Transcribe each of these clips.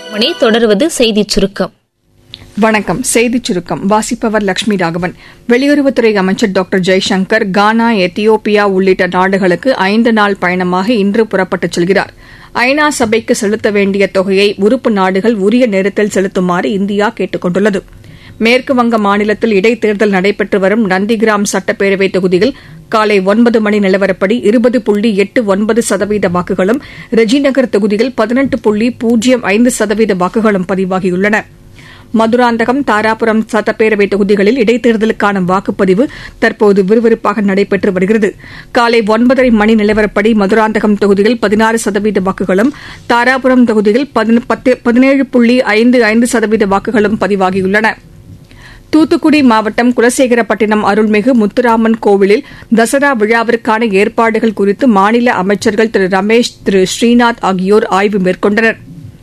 மணி தொடர்வது செய்திச் சுருக்கம் வணக்கம் செய்திச் சுருக்கம் வாசிப்பவர் லட்சுமி ராகவன் வெளியுறவுத்துறை அமைச்சர் டாக்டர் ஜெய்சங்கர் கானா எத்தியோப்பியா உள்ளிட்ட நாடுகளுக்கு ஐந்து நாள் பயணமாக இன்று புறப்பட்டுச் செல்கிறார் ஐநா சபைக்கு செலுத்த வேண்டிய தொகையை உறுப்பு நாடுகள் உரிய நேரத்தில் செலுத்துமாறு இந்தியா கேட்டுக் கொண்டுள்ளது மேற்குவங்க மாநிலத்தில் இடைத்தேர்தல் நடைபெற்று வரும் நந்திகிராம் சட்டப்பேரவை தொகுதியில் காலை ஒன்பது மணி நிலவரப்படி இருபது புள்ளி எட்டு ஒன்பது சதவீத வாக்குகளும் ரெஜிநகர் தொகுதியில் பதினெட்டு புள்ளி பூஜ்ஜியம் ஐந்து சதவீத வாக்குகளும் பதிவாகியுள்ளன மதுராந்தகம் தாராபுரம் சட்டப்பேரவை தொகுதிகளில் இடைத்தேர்தலுக்கான வாக்குப்பதிவு தற்போது விறுவிறுப்பாக நடைபெற்று வருகிறது காலை ஒன்பதரை மணி நிலவரப்படி மதுராந்தகம் தொகுதியில் பதினாறு சதவீத வாக்குகளும் தாராபுரம் தொகுதியில் பதினேழு புள்ளி ஐந்து ஐந்து சதவீத வாக்குகளும் பதிவாகியுள்ளன தூத்துக்குடி மாவட்டம் குலசேகரப்பட்டினம் அருள்மிகு முத்துராமன் கோவிலில் தசரா விழாவிற்கான ஏற்பாடுகள் குறித்து மாநில அமைச்சர்கள் திரு ரமேஷ் திரு ஸ்ரீநாத் ஆகியோர் ஆய்வு மேற்கொண்டனர்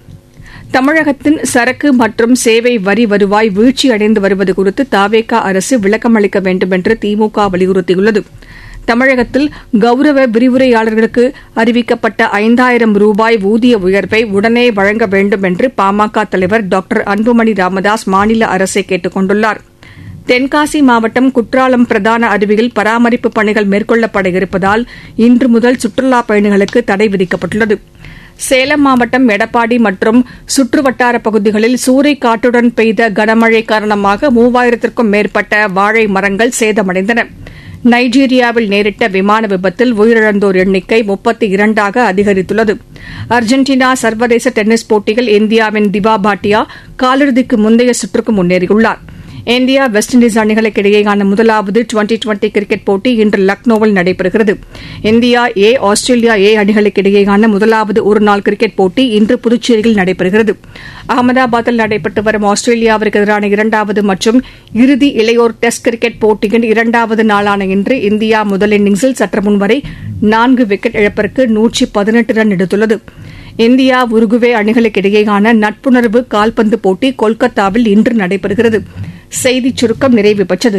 தமிழகத்தின் சரக்கு மற்றும் சேவை வரி வருவாய் வீழ்ச்சியடைந்து வருவது குறித்து தாவேகா அரசு விளக்கமளிக்க வேண்டும் என்று திமுக வலியுறுத்தியுள்ளது தமிழகத்தில் கௌரவ விரிவுரையாளர்களுக்கு அறிவிக்கப்பட்ட ஐந்தாயிரம் ரூபாய் ஊதிய உயர்வை உடனே வழங்க வேண்டும் என்று பாமக தலைவர் டாக்டர் அன்புமணி ராமதாஸ் மாநில அரசை கேட்டுக் கொண்டுள்ளார் தென்காசி மாவட்டம் குற்றாலம் பிரதான அருவியில் பராமரிப்பு பணிகள் மேற்கொள்ளப்பட இருப்பதால் இன்று முதல் சுற்றுலாப் பயணிகளுக்கு தடை விதிக்கப்பட்டுள்ளது சேலம் மாவட்டம் எடப்பாடி மற்றும் சுற்றுவட்டார பகுதிகளில் சூறை காற்றுடன் பெய்த கனமழை காரணமாக மூவாயிரத்திற்கும் மேற்பட்ட வாழை மரங்கள் சேதமடைந்தன நைஜீரியாவில் நேரிட்ட விமான விபத்தில் உயிரிழந்தோர் எண்ணிக்கை முப்பத்தி இரண்டாக அதிகரித்துள்ளது அர்ஜென்டினா சர்வதேச டென்னிஸ் போட்டியில் இந்தியாவின் திபா பாட்டியா காலிறுதிக்கு முந்தைய சுற்றுக்கு முன்னேறியுள்ளார் இந்தியா வெஸ்ட் இண்டீஸ் அணிகளுக்கு இடையேயான முதலாவது டுவெண்டி டுவெண்டி கிரிக்கெட் போட்டி இன்று லக்னோவில் நடைபெறுகிறது இந்தியா ஏ ஆஸ்திரேலியா ஏ அணிகளுக்கு இடையேயான முதலாவது ஒருநாள் கிரிக்கெட் போட்டி இன்று புதுச்சேரியில் நடைபெறுகிறது அகமதாபாத்தில் நடைபெற்று வரும் ஆஸ்திரேலியாவிற்கு எதிரான இரண்டாவது மற்றும் இறுதி இளையோர் டெஸ்ட் கிரிக்கெட் போட்டியின் இரண்டாவது நாளான இன்று இந்தியா முதல் இன்னிங்ஸில் சற்று முன்வரை நான்கு விக்கெட் இழப்பிற்கு நூற்றி பதினெட்டு ரன் எடுத்துள்ளது இந்தியா உருகுவே அணிகளுக்கு இடையேயான நட்புணர்வு கால்பந்து போட்டி கொல்கத்தாவில் இன்று நடைபெறுகிறது செய்திச் சுருக்கம் நிறைவு பெற்றது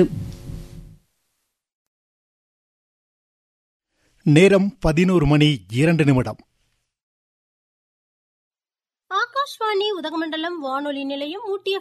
நேரம் பதினோரு மணி இரண்டு நிமிடம் ஆகாஷ்வாணி உதகமண்டலம் வானொலி நிலையம் ஊட்டி